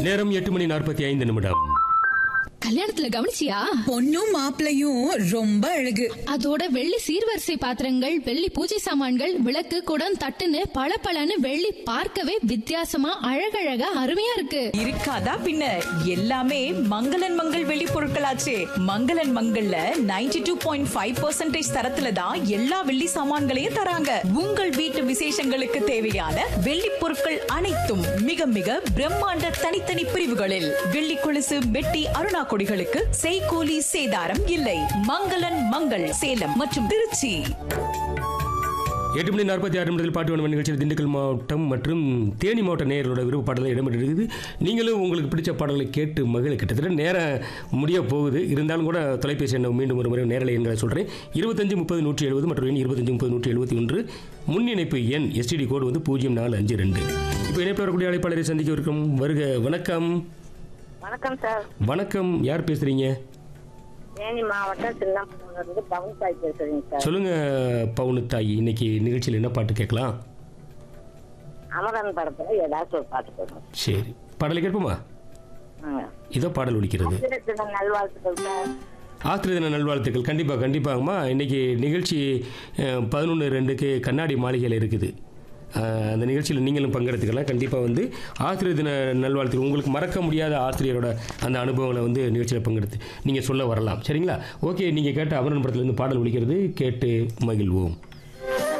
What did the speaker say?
நேரம் எட்டு மணி நாற்பத்தி ஐந்து நிமிடம் கல்யாணத்துல கவனிச்சியா பொண்ணும் மாப்பிளையும் ரொம்ப அழகு அதோட வெள்ளி சீர்வரிசை பாத்திரங்கள் வெள்ளி பூஜை சாமான்கள் விளக்கு குடம் தட்டுன்னு பளபளன்னு வெள்ளி பார்க்கவே வித்தியாசமா அழகழகா அருமையா இருக்கு இருக்காதா பின்ன எல்லாமே மங்களன் மங்கள் வெளி பொருட்களாச்சே மங்களன் மங்கள்ல 92.5% டூ பாயிண்ட் ஃபைவ் பர்சன்டேஜ் தரத்துல தான் எல்லா வெள்ளி சாமான்களையும் தராங்க உங்கள் வீட்டு விசேஷங்களுக்கு தேவையான வெள்ளி பொருட்கள் அனைத்தும் மிக மிக பிரம்மாண்ட தனித்தனி பிரிவுகளில் வெள்ளி கொலுசு வெட்டி அருணா கொடிகளுக்கு செய்கூலி சேதாரம் இல்லை மங்களன் மங்கள் சேலம் மற்றும் திருச்சி எட்டு மணி நாற்பத்தி ஆறு நிமிடத்தில் பாட்டு வன நிகழ்ச்சியில் திண்டுக்கல் மாவட்டம் மற்றும் தேனி மாவட்ட நேயர்களோட விருப்ப பாடல்கள் இடம்பெற்றிருக்குது நீங்களும் உங்களுக்கு பிடிச்ச பாடல்களை கேட்டு மகிழ கிட்டத்தட்ட நேரம் முடிய போகுது இருந்தாலும் கூட தொலைபேசி எண்ணை மீண்டும் ஒரு முறை நேரலை எண்களை சொல்கிறேன் இருபத்தஞ்சு முப்பது நூற்றி எழுபது மற்றும் எண் இருபத்தஞ்சு முப்பது நூற்றி எழுபத்தி ஒன்று முன் இணைப்பு எண் எஸ்டிடி கோடு வந்து பூஜ்ஜியம் நாலு அஞ்சு ரெண்டு இப்போ இணைப்பில் வரக்கூடிய அழைப்பாளரை சந்திக்க இருக்கும் வருக வணக்கம் வணக்கம் சார் வணக்கம் யார் பேசுகிறீங்க தேனி மாவட்டம் சின்னம்பூர்லேருந்து பவன் சாய் பேசுறேங்க சார் சொல்லுங்கள் பவுனு தாய் இன்னைக்கு நிகழ்ச்சியில் என்ன பாட்டு கேட்கலாம் அமரன் படத்துல ஏதாச்சும் ஒரு பாட்டு போடுங்க சரி பாடலை கேட்போமா ஆ. இதோ பாடல் ஒலிக்கிறது சின்ன நல்வாழ்த்துக்கள் சார் ஆத்திர தின நல்வாழ்த்துக்கள் கண்டிப்பாக கண்டிப்பாகம்மா இன்னைக்கு நிகழ்ச்சி பதினொன்று ரெண்டுக்கு கண்ணாடி மாளிகையில் இருக்குது அஹ், அந்த நிகழ்ச்சியில் நீங்களும் பங்கெடுத்துக்கலாம் கண்டிப்பாக வந்து ஆசிரியர் தின நல்வாழ்த்துக்கள் உங்களுக்கு மறக்க முடியாத ஆசிரியரோட அந்த அனுபவங்களை வந்து நிகழ்ச்சியில் பங்கெடுத்து நீங்கள் சொல்ல வரலாம் சரிங்களா ஓகே நீங்கள் கேட்ட அமரன் படத்துலேருந்து பாடல் ஒலிக்கிறது கேட்டு மகிழ்வோம்